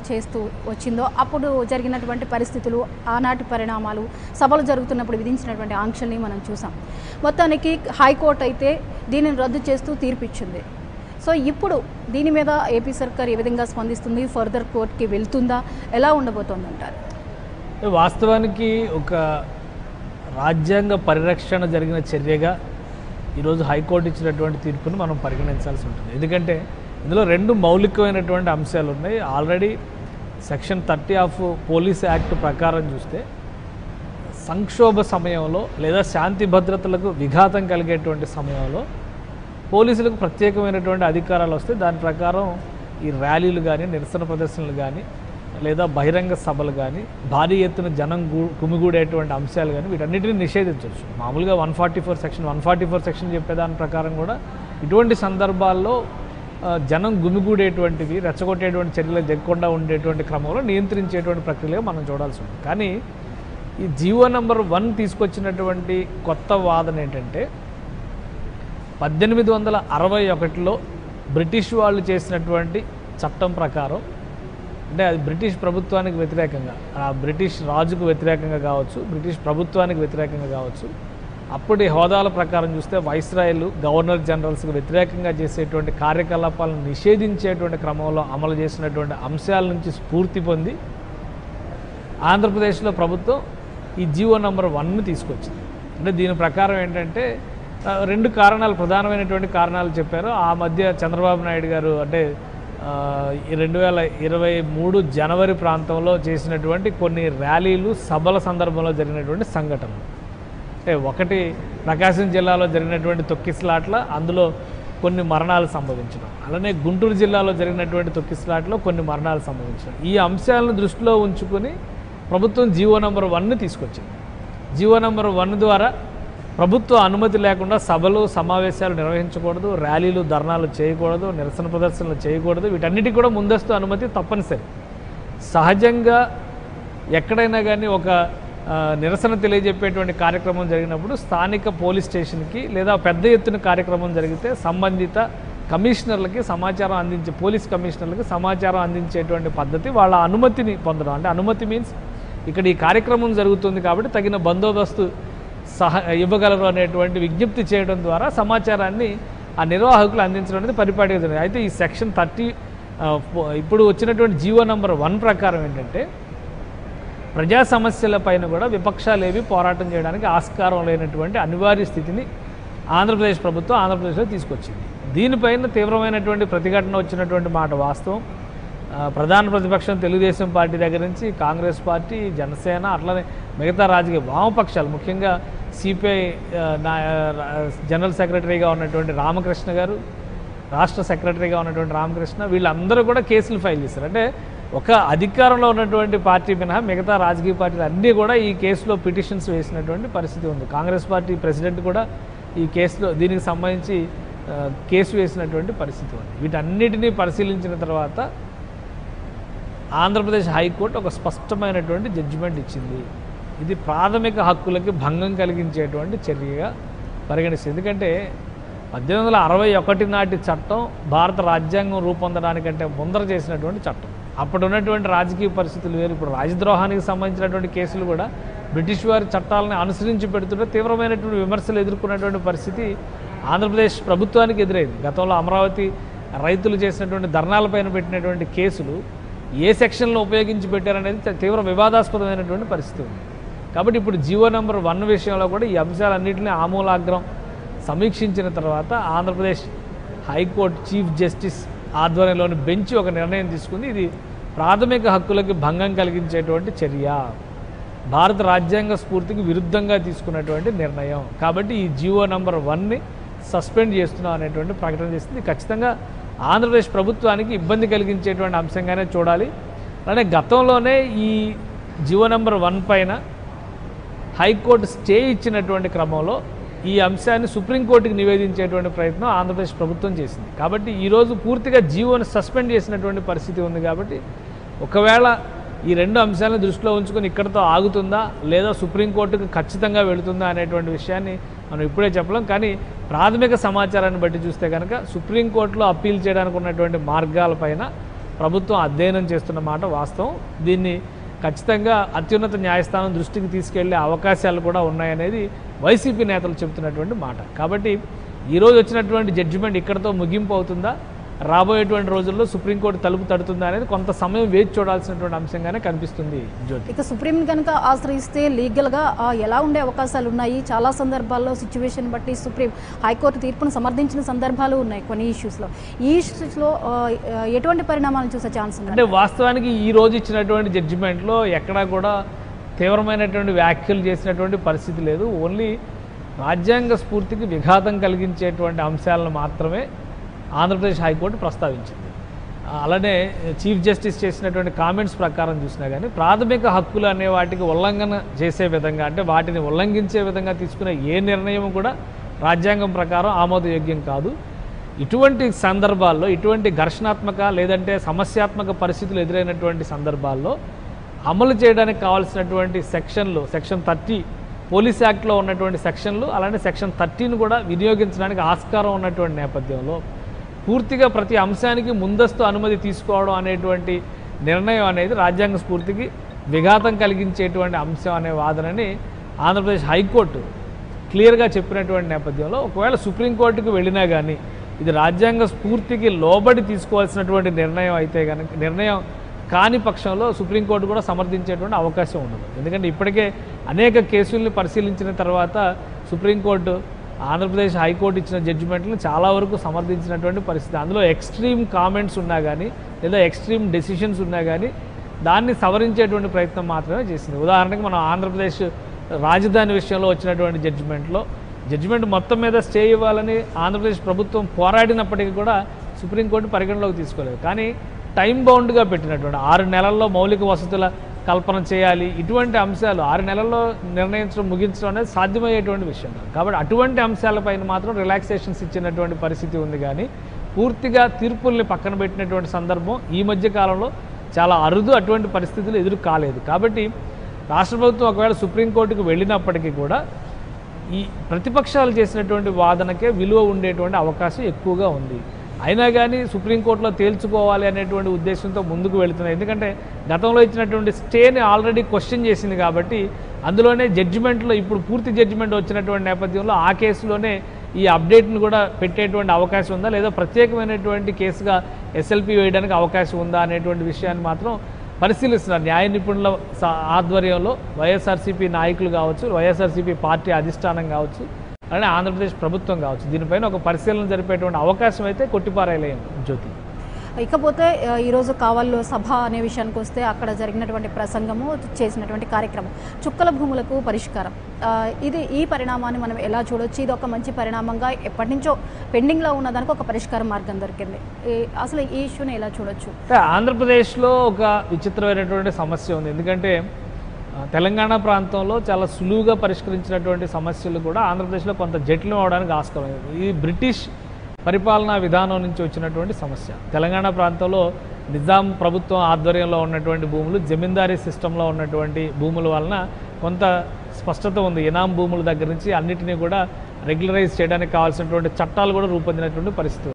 చేస్తూ వచ్చిందో అప్పుడు జరిగినటువంటి పరిస్థితులు ఆనాటి పరిణామాలు సభలు జరుగుతున్నప్పుడు విధించినటువంటి ఆంక్షల్ని మనం చూసాం మొత్తానికి హైకోర్టు అయితే దీనిని రద్దు చేస్తూ తీర్పిచ్చింది సో ఇప్పుడు దీని మీద ఏపీ సర్కార్ ఏ విధంగా స్పందిస్తుంది ఫర్దర్ కోర్టుకి వెళ్తుందా ఎలా ఉండబోతోందంటారు వాస్తవానికి ఒక రాజ్యాంగ పరిరక్షణ జరిగిన చర్యగా ఈరోజు హైకోర్టు ఇచ్చినటువంటి తీర్పును మనం పరిగణించాల్సి ఉంటుంది ఎందుకంటే ఇందులో రెండు మౌలికమైనటువంటి అంశాలు ఉన్నాయి already section thirty of police act ప్రకారం చూస్తే సంక్షోభ సమయంలో లేదా శాంతి భద్రతలకు విఘాతం కలిగేటువంటి సమయంలో పోలీసులకు ప్రత్యేకమైనటువంటి అధికారాలు వస్తే దాని ప్రకారం ఈ ర్యాలీలు కానీ నిరసన ప్రదర్శనలు కానీ లేదా బహిరంగ సభలు కానీ భారీ ఎత్తున జనం గు గుమిగూడేటువంటి అంశాలు కానీ వీటన్నిటిని నిషేధించవచ్చు మామూలుగా one forty four section one forty four section చెప్పేదాని ప్రకారం కూడా ఇటువంటి సందర్భాల్లో ఆ, జనం గుమిగూడేటువంటివి రెచ్చగొట్టేటువంటి చర్యలు జరగకుండా ఉండేటువంటి క్రమంలో నియంత్రించేటువంటి ప్రక్రియగా మనం చూడాల్సి ఉంది కానీ ఈ జీవో నెంబర్ వన్ తీసుకొచ్చినటువంటి కొత్త వాదన ఏంటంటే పద్దెనిమిది వందల అరవై ఒకటిలో బ్రిటిష్ వాళ్ళు చేసినటువంటి చట్టం ప్రకారం అంటే అది బ్రిటిష్ ప్రభుత్వానికి వ్యతిరేకంగా ఆ బ్రిటిష్ రాజుకు వ్యతిరేకంగా కావచ్చు బ్రిటిష్ ప్రభుత్వానికి వ్యతిరేకంగా కావచ్చు అప్పటి హోదాల ప్రకారం చూస్తే వైస్రాయలు గవర్నర్ జనరల్స్కి వ్యతిరేకంగా చేసేటువంటి కార్యకలాపాలను నిషేధించేటువంటి క్రమంలో అమలు చేసినటువంటి అంశాల నుంచి స్ఫూర్తి పొంది ఆంధ్రప్రదేశ్లో ప్రభుత్వం ఈ జీవో నంబర్ వన్ను తీసుకొచ్చింది అంటే దీని ప్రకారం ఏంటంటే ఆ, రెండు కారణాలు ప్రధానమైనటువంటి కారణాలు చెప్పారు ఆ మధ్య చంద్రబాబు నాయుడు గారు అంటే ఆ, ఈ రెండు వేల ఇరవై మూడు జనవరి ప్రాంతంలో చేసినటువంటి కొన్ని ర్యాలీలు సభల సందర్భంలో జరిగినటువంటి సంఘటనలు అంటే ఒకటి ప్రకాశం జిల్లాలో జరిగినటువంటి తొక్కిసలాట్ల అందులో కొన్ని మరణాలు సంభవించడం అలానే గుంటూరు జిల్లాలో జరిగినటువంటి తొక్కిసలాట్లో కొన్ని మరణాలు సంభవించడం ఈ అంశాలను దృష్టిలో ఉంచుకొని ప్రభుత్వం జీవో నంబర్ వన్ని తీసుకొచ్చింది జీవో నంబర్ వన్ ద్వారా ప్రభుత్వ అనుమతి లేకుండా సభలు సమావేశాలు నిర్వహించకూడదు ర్యాలీలు ధర్నాలు చేయకూడదు నిరసన ప్రదర్శనలు చేయకూడదు వీటన్నిటికీ కూడా ముందస్తు అనుమతి తప్పనిసరి సహజంగా ఎక్కడైనా కానీ ఒక ఆ, నిరసన తెలియజెప్పేటువంటి కార్యక్రమం జరిగినప్పుడు స్థానిక పోలీస్ స్టేషన్కి లేదా పెద్ద ఎత్తున కార్యక్రమం జరిగితే సంబంధిత కమిషనర్లకి సమాచారం అందించే పోలీస్ కమిషనర్లకి సమాచారం అందించేటువంటి పద్ధతి వాళ్ళ అనుమతిని పొందడం అంటే అనుమతి మీన్స్ ఇక్కడ ఈ కార్యక్రమం జరుగుతుంది కాబట్టి తగిన బందోబస్తు సహ ఇవ్వగలరు అనేటువంటి విజ్ఞప్తి చేయడం ద్వారా సమాచారాన్ని ఆ నిర్వాహకులు అందించడం అనేది పరిపాటిగా జరిగింది అయితే ఈ సెక్షన్ థర్టీ ఇప్పుడు వచ్చినటువంటి జీవో నంబర్ వన్ ప్రకారం ఏంటంటే ప్రజా సమస్యల పైన కూడా విపక్షాలు ఏవి పోరాటం చేయడానికి ఆస్కారం లేనటువంటి అనివార్య స్థితిని ఆంధ్రప్రదేశ్ ప్రభుత్వం ఆంధ్రప్రదేశ్లో తీసుకొచ్చింది దీనిపైన తీవ్రమైనటువంటి ప్రతిఘటన వచ్చినటువంటి మాట వాస్తవం ఆ, ప్రధాన ప్రతిపక్షం తెలుగుదేశం పార్టీ దగ్గర నుంచి కాంగ్రెస్ పార్టీ జనసేన అట్లనే మిగతా రాజకీయ వామపక్షాలు ముఖ్యంగా సిపిఐ ఆ, నా ఆ, జనరల్ సెక్రటరీగా ఉన్నటువంటి రామకృష్ణ గారు రాష్ట్ర సెక్రటరీగా ఉన్నటువంటి రామకృష్ణ వీళ్ళందరూ కూడా కేసులు ఫైల్ చేశారు అంటే ఒక అధికారంలో ఉన్నటువంటి పార్టీ మినహా మిగతా రాజకీయ పార్టీలు అన్నీ కూడా ఈ కేసులో పిటిషన్స్ వేసినటువంటి పరిస్థితి ఉంది కాంగ్రెస్ పార్టీ ప్రెసిడెంట్ కూడా ఈ కేసులో దీనికి సంబంధించి ఆ, కేసు వేసినటువంటి పరిస్థితి ఉంది వీటన్నిటినీ పరిశీలించిన తర్వాత ఆంధ్రప్రదేశ్ హైకోర్టు ఒక స్పష్టమైనటువంటి జడ్జిమెంట్ ఇచ్చింది ఇది ప్రాథమిక హక్కులకి భంగం కలిగించేటువంటి చర్యగా పరిగణిస్తుంది ఎందుకంటే పద్దెనిమిది వందల అరవై ఒకటి నాటి చట్టం భారత రాజ్యాంగం రూపొందడానికంటే ముందర చేసినటువంటి చట్టం అప్పుడు ఉన్నటువంటి రాజకీయ పరిస్థితులు వేరు ఇప్పుడు రాజద్రోహానికి సంబంధించినటువంటి కేసులు కూడా బ్రిటిష్ వారి చట్టాలను అనుసరించి పెడుతుంటే తీవ్రమైనటువంటి విమర్శలు ఎదుర్కొన్నటువంటి పరిస్థితి ఆంధ్రప్రదేశ్ ప్రభుత్వానికి ఎదురైంది గతంలో అమరావతి రైతులు చేసినటువంటి ధర్నాలపైన పెట్టినటువంటి కేసులు ఏ సెక్షన్లో ఉపయోగించి పెట్టారనేది చ- తీవ్ర వివాదాస్పదమైనటువంటి పరిస్థితి ఉంది కాబట్టి ఇప్పుడు జీవో నెంబర్ వన్ విషయంలో కూడా ఈ అంశాలన్నింటినీ ఆమూలాగ్రం సమీక్షించిన తర్వాత ఆంధ్రప్రదేశ్ హైకోర్టు చీఫ్ జస్టిస్ ఆధ్వర్యంలోని బెంచ్ ఒక నిర్ణయం తీసుకుంది ఇది ప్రాథమిక హక్కులకి భంగం కలిగించేటువంటి చర్య భారత రాజ్యాంగ స్ఫూర్తికి విరుద్ధంగా తీసుకున్నటువంటి నిర్ణయం కాబట్టి ఈ జీవో నంబర్ వన్ని సస్పెండ్ చేస్తున్నాం అనేటువంటి ప్రకటన చేసింది ఖచ్చితంగా ఆంధ్రప్రదేశ్ ప్రభుత్వానికి ఇబ్బంది కలిగించేటువంటి అంశంగానే చూడాలి అలానే గతంలోనే ఈ జీవో నెంబర్ వన్ పైన హైకోర్టు స్టే ఇచ్చినటువంటి క్రమంలో ఈ అంశాన్ని సుప్రీంకోర్టుకి నివేదించేటువంటి ప్రయత్నం ఆంధ్రప్రదేశ్ ప్రభుత్వం చేసింది కాబట్టి ఈరోజు పూర్తిగా జీవోని సస్పెండ్ చేసినటువంటి పరిస్థితి ఉంది కాబట్టి ఒకవేళ ఈ రెండు అంశాలను దృష్టిలో ఉంచుకొని ఇక్కడితో ఆగుతుందా లేదా సుప్రీంకోర్టుకు ఖచ్చితంగా వెళుతుందా అనేటువంటి విషయాన్ని మనం ఇప్పుడే చెప్పలేం కానీ ప్రాథమిక సమాచారాన్ని బట్టి చూస్తే కనుక సుప్రీంకోర్టులో అప్పీల్ చేయడానికి ఉన్నటువంటి మార్గాలపైన ప్రభుత్వం అధ్యయనం చేస్తున్న మాట వాస్తవం దీన్ని ఖచ్చితంగా అత్యున్నత న్యాయస్థానం దృష్టికి తీసుకెళ్లే అవకాశాలు కూడా ఉన్నాయనేది వైసీపీ నేతలు చెబుతున్నటువంటి మాట కాబట్టి ఈరోజు వచ్చినటువంటి జడ్జిమెంట్ ఇక్కడతో ముగింపు అవుతుందా రాబోయేటువంటి రోజుల్లో సుప్రీంకోర్టు తలుపు తడుతుందా అనేది కొంత సమయం వేచి చూడాల్సినటువంటి అంశంగానే కనిపిస్తుంది జ్యోతి ఇక సుప్రీం కనుక ఆశ్రయిస్తే లీగల్గా ఆ, ఎలా ఉండే అవకాశాలు ఉన్నాయి చాలా సందర్భాల్లో సిచ్యువేషన్ బట్టి సుప్రీం హైకోర్టు తీర్పును సమర్థించిన సందర్భాలు ఉన్నాయి కొన్ని ఇష్యూస్లో ఈ ఇష్యూస్లో ఆ, ఆ, ఎటువంటి పరిణామాలు చూసే ఛాన్స్ ఉంది అంటే వాస్తవానికి ఈ రోజు ఇచ్చినటువంటి జడ్జిమెంట్లో ఎక్కడా కూడా తీవ్రమైనటువంటి వ్యాఖ్యలు చేసినటువంటి పరిస్థితి లేదు ఓన్లీ రాజ్యాంగ స్ఫూర్తికి విఘాతం కలిగించేటువంటి అంశాలను మాత్రమే ఆంధ్రప్రదేశ్ హైకోర్టు ప్రస్తావించింది ఆ, అలానే చీఫ్ జస్టిస్ చేసినటువంటి కామెంట్స్ ప్రకారం చూసినా కానీ ప్రాథమిక హక్కులు అనే వాటికి ఉల్లంఘన చేసే విధంగా అంటే వాటిని ఉల్లంఘించే విధంగా తీసుకునే ఏ నిర్ణయం కూడా రాజ్యాంగం ప్రకారం ఆమోదయోగ్యం కాదు ఇటువంటి సందర్భాల్లో ఇటువంటి ఘర్షణాత్మక లేదంటే సమస్యాత్మక పరిస్థితులు ఎదురైనటువంటి సందర్భాల్లో అమలు చేయడానికి కావాల్సినటువంటి సెక్షన్లు సెక్షన్ థర్టీ పోలీస్ యాక్ట్లో ఉన్నటువంటి సెక్షన్లు అలానే సెక్షన్ థర్టీని కూడా వినియోగించడానికి ఆస్కారం ఉన్నటువంటి నేపథ్యంలో పూర్తిగా ప్రతి అంశానికి ముందస్తు అనుమతి తీసుకోవడం అనేటువంటి నిర్ణయం అనేది రాజ్యాంగ స్ఫూర్తికి విఘాతం కలిగించేటువంటి అంశం అనే వాదనని ఆంధ్రప్రదేశ్ హైకోర్టు క్లియర్గా చెప్పినటువంటి నేపథ్యంలో ఒకవేళ సుప్రీంకోర్టుకు వెళ్ళినా కానీ ఇది రాజ్యాంగ స్ఫూర్తికి లోబడి తీసుకోవాల్సినటువంటి నిర్ణయం అయితే కనుక నిర్ణయం కాని పక్షంలో సుప్రీంకోర్టు కూడా సమర్థించేటువంటి అవకాశం ఉండదు ఎందుకంటే ఇప్పటికే అనేక కేసుల్ని పరిశీలించిన తర్వాత సుప్రీంకోర్టు ఆంధ్రప్రదేశ్ హైకోర్టు ఇచ్చిన జడ్జిమెంట్లను చాలా వరకు సమర్థించినటువంటి పరిస్థితి అందులో ఎక్స్ట్రీమ్ కామెంట్స్ ఉన్నా కానీ లేదా ఎక్స్ట్రీమ్ డెసిషన్స్ ఉన్నా కానీ దాన్ని సవరించేటువంటి ప్రయత్నం మాత్రమే చేసింది ఉదాహరణకి మనం ఆంధ్రప్రదేశ్ రాజధాని విషయంలో వచ్చినటువంటి జడ్జిమెంట్లో జడ్జిమెంట్ మొత్తం మీద స్టే ఇవ్వాలని ఆంధ్రప్రదేశ్ ప్రభుత్వం పోరాడినప్పటికీ కూడా సుప్రీంకోర్టు పరిగణలోకి తీసుకోలేదు కానీ టైం బౌండ్గా పెట్టినటువంటి ఆరు నెలల్లో మౌలిక వసతుల కల్పన చేయాలి ఇటువంటి అంశాలు ఆరు నెలల్లో నిర్ణయించడం ముగించడం అనేది సాధ్యమయ్యేటువంటి విషయం కాదు కాబట్టి అటువంటి అంశాలపైన మాత్రం రిలాక్సేషన్స్ ఇచ్చినటువంటి పరిస్థితి ఉంది కానీ పూర్తిగా తీర్పుల్ని పక్కన పెట్టినటువంటి సందర్భం ఈ మధ్య కాలంలో చాలా అరుదు అటువంటి పరిస్థితులు ఎదురు కాలేదు కాబట్టి రాష్ట్ర ప్రభుత్వం ఒకవేళ సుప్రీంకోర్టుకు వెళ్ళినప్పటికీ కూడా ఈ ప్రతిపక్షాలు చేసినటువంటి వాదనకే విలువ ఉండేటువంటి అవకాశం ఎక్కువగా ఉంది అయినా కానీ సుప్రీంకోర్టులో తేల్చుకోవాలి అనేటువంటి ఉద్దేశంతో ముందుకు వెళుతున్నాయి ఎందుకంటే గతంలో ఇచ్చినటువంటి స్టేని ఆల్రెడీ క్వశ్చన్ చేసింది కాబట్టి అందులోనే జడ్జిమెంట్లో ఇప్పుడు పూర్తి జడ్జిమెంట్ వచ్చినటువంటి నేపథ్యంలో ఆ కేసులోనే ఈ అప్డేట్ను కూడా పెట్టేటువంటి అవకాశం ఉందా లేదా ప్రత్యేకమైనటువంటి కేసుగా ఎస్ఎల్పి వేయడానికి అవకాశం ఉందా అనేటువంటి విషయాన్ని మాత్రం పరిశీలిస్తున్నారు న్యాయ నిపుణుల స- ఆధ్వర్యంలో వైఎస్ఆర్సీపీ నాయకులు కావచ్చు వైఎస్ఆర్సీపీ పార్టీ అధిష్టానం కావచ్చు అలానే ఆంధ్రప్రదేశ్ ప్రభుత్వం కావచ్చు దీనిపైన ఒక పరిశీలన జరిపేటువంటి అవకాశం అయితే కొట్టిపారేయలేం జ్యోతి ఇకపోతే ఆ, ఈరోజు కావల్లో సభ అనే విషయానికి వస్తే అక్కడ జరిగినటువంటి ప్రసంగము చేసినటువంటి కార్యక్రమం చుక్కల భూములకు పరిష్కారం ఆ, ఇది ఈ పరిణామాన్ని మనం ఎలా చూడొచ్చు ఇది ఒక మంచి పరిణామంగా ఎప్పటి నుంచో పెండింగ్లో ఉన్నదానికి ఒక పరిష్కార మార్గం దొరికింది ఈ- అసలు ఈ ఇష్యూని ఎలా చూడొచ్చు అంటే ఆంధ్రప్రదేశ్లో ఒక విచిత్రమైనటువంటి సమస్య ఉంది ఎందుకంటే ఆ, తెలంగాణ ప్రాంతంలో చాలా సులువుగా పరిష్కరించినటువంటి సమస్యలు కూడా ఆంధ్రప్రదేశ్లో కొంత జటిలం అవడానికి ఆస్కారం ఉంది. ఈ బ్రిటిష్ పరిపాలనా విధానం నుంచి వచ్చినటువంటి సమస్య తెలంగాణ ప్రాంతంలో నిజాం ప్రభుత్వం ఆధ్వర్యంలో ఉన్నటువంటి భూములు జమీందారీ సిస్టంలో ఉన్నటువంటి భూముల వలన కొంత స్పష్టత ఉంది ఇనాం భూముల దగ్గర నుంచి అన్నిటినీ కూడా రెగ్యులరైజ్ చేయడానికి కావాల్సినటువంటి చట్టాలు కూడా రూపొందినటువంటి పరిస్థితి